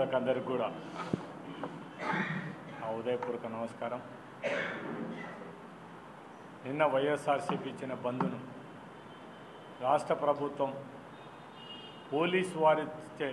మిత్రులకు అందరికీ కూడా నా ఉదయపూర్వక నమస్కారం నిన్న వైఎస్ఆర్సీపీ ఇచ్చిన బంధును రాష్ట్ర ప్రభుత్వం పోలీసు వారిచ్చే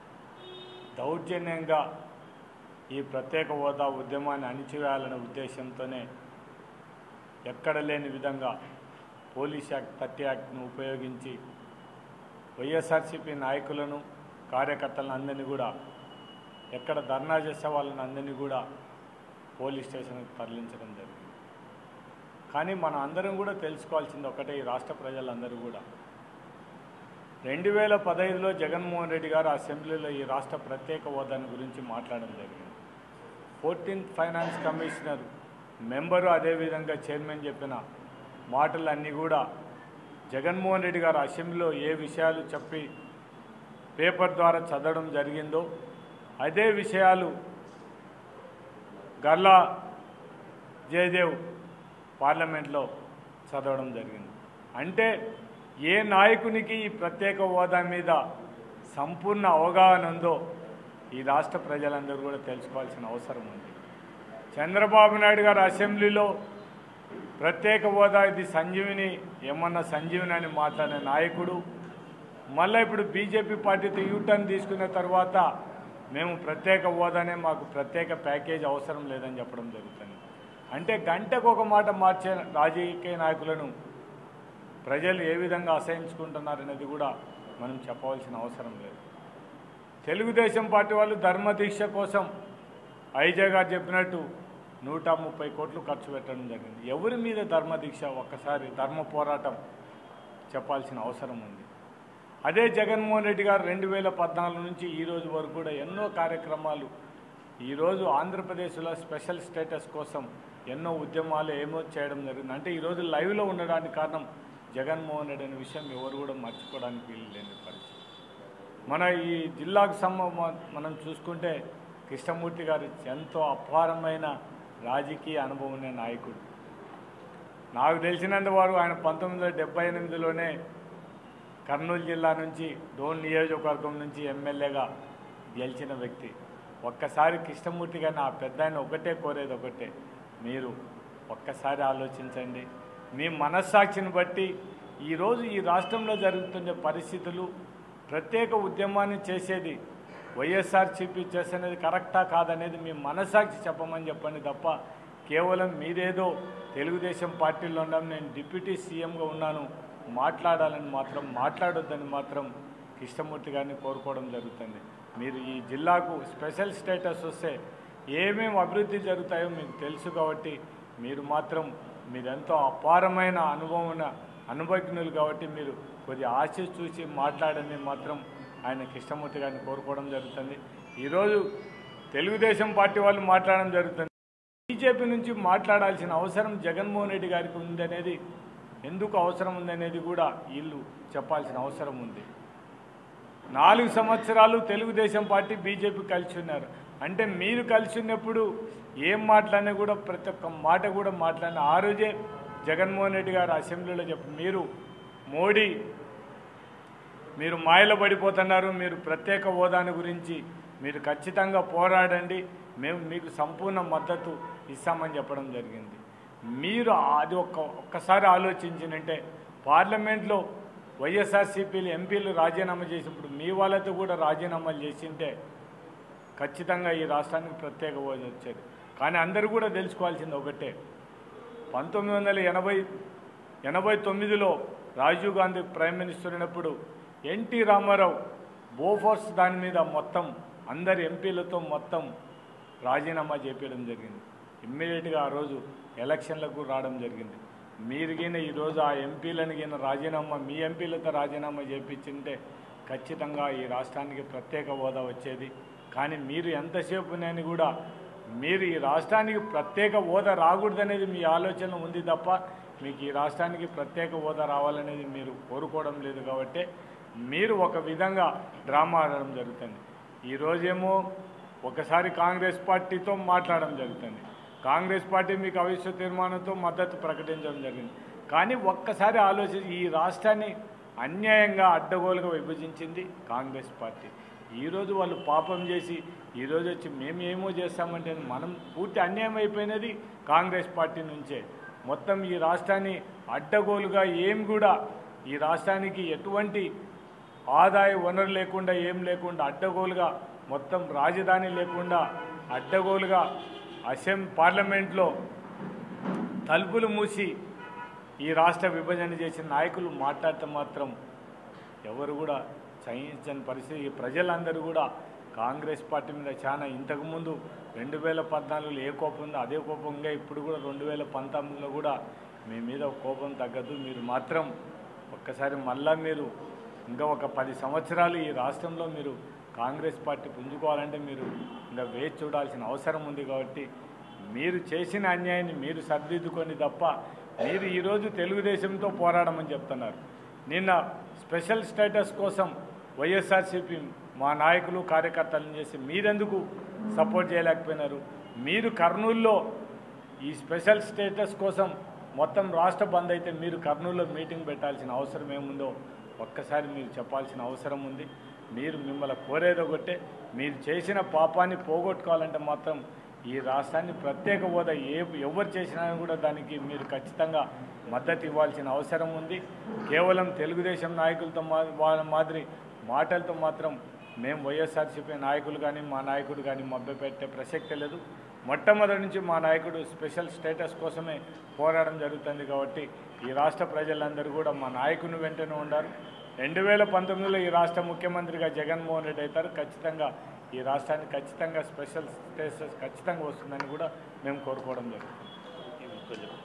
దౌర్జన్యంగా ఈ ప్రత్యేక హోదా ఉద్యమాన్ని అణిచివేయాలనే ఉద్దేశంతోనే ఎక్కడ లేని విధంగా పోలీస్ యాక్ట్ థర్టీ యాక్ట్ను ఉపయోగించి వైఎస్ఆర్సీపీ నాయకులను కార్యకర్తలను అందరినీ కూడా ఎక్కడ ధర్నా చేసే వాళ్ళని అందరినీ కూడా పోలీస్ స్టేషన్కి తరలించడం జరిగింది కానీ మనం అందరం కూడా తెలుసుకోవాల్సింది ఒకటే ఈ రాష్ట్ర ప్రజలందరూ కూడా రెండు వేల పదహైదులో జగన్మోహన్ రెడ్డి గారు అసెంబ్లీలో ఈ రాష్ట్ర ప్రత్యేక హోదాని గురించి మాట్లాడడం జరిగింది ఫోర్టీన్త్ ఫైనాన్స్ కమిషనర్ మెంబరు అదేవిధంగా చైర్మన్ చెప్పిన మాటలన్నీ కూడా జగన్మోహన్ రెడ్డి గారు అసెంబ్లీలో ఏ విషయాలు చెప్పి పేపర్ ద్వారా చదవడం జరిగిందో అదే విషయాలు గల్లా జయదేవ్ పార్లమెంట్లో చదవడం జరిగింది అంటే ఏ నాయకునికి ఈ ప్రత్యేక హోదా మీద సంపూర్ణ అవగాహన ఉందో ఈ రాష్ట్ర ప్రజలందరూ కూడా తెలుసుకోవాల్సిన అవసరం ఉంది చంద్రబాబు నాయుడు గారు అసెంబ్లీలో ప్రత్యేక హోదా ఇది సంజీవిని ఏమన్నా సంజీవిని అని మాట్లాడిన నాయకుడు మళ్ళీ ఇప్పుడు బీజేపీ పార్టీతో యూటర్న్ తీసుకున్న తర్వాత మేము ప్రత్యేక హోదానే మాకు ప్రత్యేక ప్యాకేజ్ అవసరం లేదని చెప్పడం జరుగుతుంది అంటే గంటకు ఒక మాట మార్చే రాజకీయ నాయకులను ప్రజలు ఏ విధంగా అసహించుకుంటున్నారనేది కూడా మనం చెప్పవలసిన అవసరం లేదు తెలుగుదేశం పార్టీ వాళ్ళు ధర్మదీక్ష కోసం ఐజే గారు చెప్పినట్టు నూట ముప్పై కోట్లు ఖర్చు పెట్టడం జరిగింది ఎవరి మీద ధర్మదీక్ష ఒక్కసారి ధర్మ పోరాటం చెప్పాల్సిన అవసరం ఉంది అదే జగన్మోహన్ రెడ్డి గారు రెండు వేల పద్నాలుగు నుంచి ఈ రోజు వరకు కూడా ఎన్నో కార్యక్రమాలు ఈరోజు ఆంధ్రప్రదేశ్లో స్పెషల్ స్టేటస్ కోసం ఎన్నో ఉద్యమాలు ఏమో చేయడం జరిగింది అంటే ఈరోజు లైవ్లో ఉండడానికి కారణం జగన్మోహన్ రెడ్డి అనే విషయం ఎవరు కూడా మర్చిపోవడానికి వీలు లేని పరిస్థితి మన ఈ జిల్లాకు సంబ మనం చూసుకుంటే కృష్ణమూర్తి గారు ఎంతో అపారమైన రాజకీయ అనుభవం ఉన్న నాయకుడు నాకు తెలిసినంత వారు ఆయన పంతొమ్మిది వందల డెబ్బై ఎనిమిదిలోనే కర్నూలు జిల్లా నుంచి డోన్ నియోజకవర్గం నుంచి ఎమ్మెల్యేగా గెలిచిన వ్యక్తి ఒక్కసారి కృష్ణమూర్తి గారిని ఆ పెద్ద ఆయన ఒకటే కోరేది ఒకటే మీరు ఒక్కసారి ఆలోచించండి మీ మనస్సాక్షిని బట్టి ఈరోజు ఈ రాష్ట్రంలో జరుగుతున్న పరిస్థితులు ప్రత్యేక ఉద్యమాన్ని చేసేది వైఎస్ఆర్సీపీ చేసేది కరెక్టా కాదనేది మీ మనస్సాక్షి చెప్పమని చెప్పండి తప్ప కేవలం మీరేదో తెలుగుదేశం పార్టీలో ఉన్నాం నేను డిప్యూటీ సీఎంగా ఉన్నాను మాట్లాడాలని మాత్రం మాట్లాడొద్దని మాత్రం కృష్ణమూర్తి గారిని కోరుకోవడం జరుగుతుంది మీరు ఈ జిల్లాకు స్పెషల్ స్టేటస్ వస్తే ఏమేమి అభివృద్ధి జరుగుతాయో మీకు తెలుసు కాబట్టి మీరు మాత్రం మీరెంతో అపారమైన అనుభవం ఉన్న అనుభవజ్ఞులు కాబట్టి మీరు కొద్ది ఆశ చూసి మాట్లాడని మాత్రం ఆయన కృష్ణమూర్తి గారిని కోరుకోవడం జరుగుతుంది ఈరోజు తెలుగుదేశం పార్టీ వాళ్ళు మాట్లాడడం జరుగుతుంది బీజేపీ నుంచి మాట్లాడాల్సిన అవసరం జగన్మోహన్ రెడ్డి గారికి ఉందనేది ఎందుకు అవసరం ఉందనేది కూడా వీళ్ళు చెప్పాల్సిన అవసరం ఉంది నాలుగు సంవత్సరాలు తెలుగుదేశం పార్టీ బీజేపీ కలిసి ఉన్నారు అంటే మీరు కలిసి ఉన్నప్పుడు ఏం మాట్లాడినా కూడా ప్రతి ఒక్క మాట కూడా మాట్లాడిన ఆ రోజే జగన్మోహన్ రెడ్డి గారు అసెంబ్లీలో చెప్పి మీరు మోడీ మీరు మాయలో పడిపోతున్నారు మీరు ప్రత్యేక హోదాని గురించి మీరు ఖచ్చితంగా పోరాడండి మేము మీకు సంపూర్ణ మద్దతు ఇస్తామని చెప్పడం జరిగింది మీరు అది ఒక్క ఒక్కసారి ఆలోచించినంటే పార్లమెంట్లో వైఎస్ఆర్సీపీలు ఎంపీలు రాజీనామా చేసినప్పుడు మీ వాళ్ళతో కూడా రాజీనామాలు చేసింటే ఖచ్చితంగా ఈ రాష్ట్రానికి ప్రత్యేక హోదా వచ్చేది కానీ అందరూ కూడా తెలుసుకోవాల్సింది ఒకటే పంతొమ్మిది వందల ఎనభై ఎనభై తొమ్మిదిలో రాజీవ్ గాంధీ ప్రైమ్ మినిస్టర్ ఉన్నప్పుడు ఎన్టీ రామారావు బోఫోర్స్ దాని మీద మొత్తం అందరి ఎంపీలతో మొత్తం రాజీనామా చేపించడం జరిగింది ఇమ్మీడియట్గా ఆ రోజు ఎలక్షన్లకు రావడం జరిగింది మీరు గిన ఈరోజు ఆ ఎంపీలను గిన రాజీనామా మీ ఎంపీలతో రాజీనామా చేపించింటే ఖచ్చితంగా ఈ రాష్ట్రానికి ప్రత్యేక హోదా వచ్చేది కానీ మీరు ఎంతసేపు నేను కూడా మీరు ఈ రాష్ట్రానికి ప్రత్యేక హోదా రాకూడదనేది మీ ఆలోచన ఉంది తప్ప మీకు ఈ రాష్ట్రానికి ప్రత్యేక హోదా రావాలనేది మీరు కోరుకోవడం లేదు కాబట్టి మీరు ఒక విధంగా డ్రామా ఆడడం జరుగుతుంది ఈరోజేమో ఒకసారి కాంగ్రెస్ పార్టీతో మాట్లాడడం జరుగుతుంది కాంగ్రెస్ పార్టీ మీకు అవిశ్వ తీర్మానంతో మద్దతు ప్రకటించడం జరిగింది కానీ ఒక్కసారి ఆలోచించి ఈ రాష్ట్రాన్ని అన్యాయంగా అడ్డగోలుగా విభజించింది కాంగ్రెస్ పార్టీ ఈరోజు వాళ్ళు పాపం చేసి ఈరోజు వచ్చి మేము ఏమో చేస్తామంటే మనం పూర్తి అన్యాయం అయిపోయినది కాంగ్రెస్ పార్టీ నుంచే మొత్తం ఈ రాష్ట్రాన్ని అడ్డగోలుగా ఏం కూడా ఈ రాష్ట్రానికి ఎటువంటి ఆదాయ వనరు లేకుండా ఏం లేకుండా అడ్డగోలుగా మొత్తం రాజధాని లేకుండా అడ్డగోలుగా అసెం పార్లమెంట్లో తలుపులు మూసి ఈ రాష్ట్ర విభజన చేసిన నాయకులు మాట్లాడితే మాత్రం ఎవరు కూడా సహించని పరిస్థితి ఈ ప్రజలందరూ కూడా కాంగ్రెస్ పార్టీ మీద చాలా ఇంతకుముందు రెండు వేల పద్నాలుగులో ఏ కోపం ఉందో అదే కోపంగా ఇప్పుడు కూడా రెండు వేల పంతొమ్మిదిలో కూడా మీ మీద కోపం తగ్గదు మీరు మాత్రం ఒక్కసారి మళ్ళా మీరు ఇంకా ఒక పది సంవత్సరాలు ఈ రాష్ట్రంలో మీరు కాంగ్రెస్ పార్టీ పుంజుకోవాలంటే మీరు ఇంకా వేచి చూడాల్సిన అవసరం ఉంది కాబట్టి మీరు చేసిన అన్యాయాన్ని మీరు సరిదిద్దుకొని తప్ప మీరు ఈరోజు తెలుగుదేశంతో పోరాడమని చెప్తున్నారు నిన్న స్పెషల్ స్టేటస్ కోసం వైఎస్ఆర్సీపీ మా నాయకులు కార్యకర్తలను చేసి మీరెందుకు సపోర్ట్ చేయలేకపోయినారు మీరు కర్నూలులో ఈ స్పెషల్ స్టేటస్ కోసం మొత్తం రాష్ట్ర బంద్ అయితే మీరు కర్నూలులో మీటింగ్ పెట్టాల్సిన అవసరం ఏముందో ఒక్కసారి మీరు చెప్పాల్సిన అవసరం ఉంది మీరు మిమ్మల్ని కోరేది ఒకటే మీరు చేసిన పాపాన్ని పోగొట్టుకోవాలంటే మాత్రం ఈ రాష్ట్రాన్ని ప్రత్యేక హోదా ఏ ఎవరు చేసినా కూడా దానికి మీరు ఖచ్చితంగా మద్దతు ఇవ్వాల్సిన అవసరం ఉంది కేవలం తెలుగుదేశం నాయకులతో మా వాళ్ళ మాదిరి మాటలతో మాత్రం మేము వైఎస్ఆర్సీపీ నాయకులు కానీ మా నాయకుడు కానీ మభ్యపెట్టే ప్రసక్తే లేదు మొట్టమొదటి నుంచి మా నాయకుడు స్పెషల్ స్టేటస్ కోసమే పోరాటం జరుగుతుంది కాబట్టి ఈ రాష్ట్ర ప్రజలందరూ కూడా మా నాయకుని వెంటనే ఉండారు రెండు వేల పంతొమ్మిదిలో ఈ రాష్ట్ర ముఖ్యమంత్రిగా జగన్మోహన్ రెడ్డి అవుతారు ఖచ్చితంగా ఈ రాష్ట్రానికి ఖచ్చితంగా స్పెషల్ స్టేటస్ ఖచ్చితంగా వస్తుందని కూడా మేము కోరుకోవడం జరుగుతుంది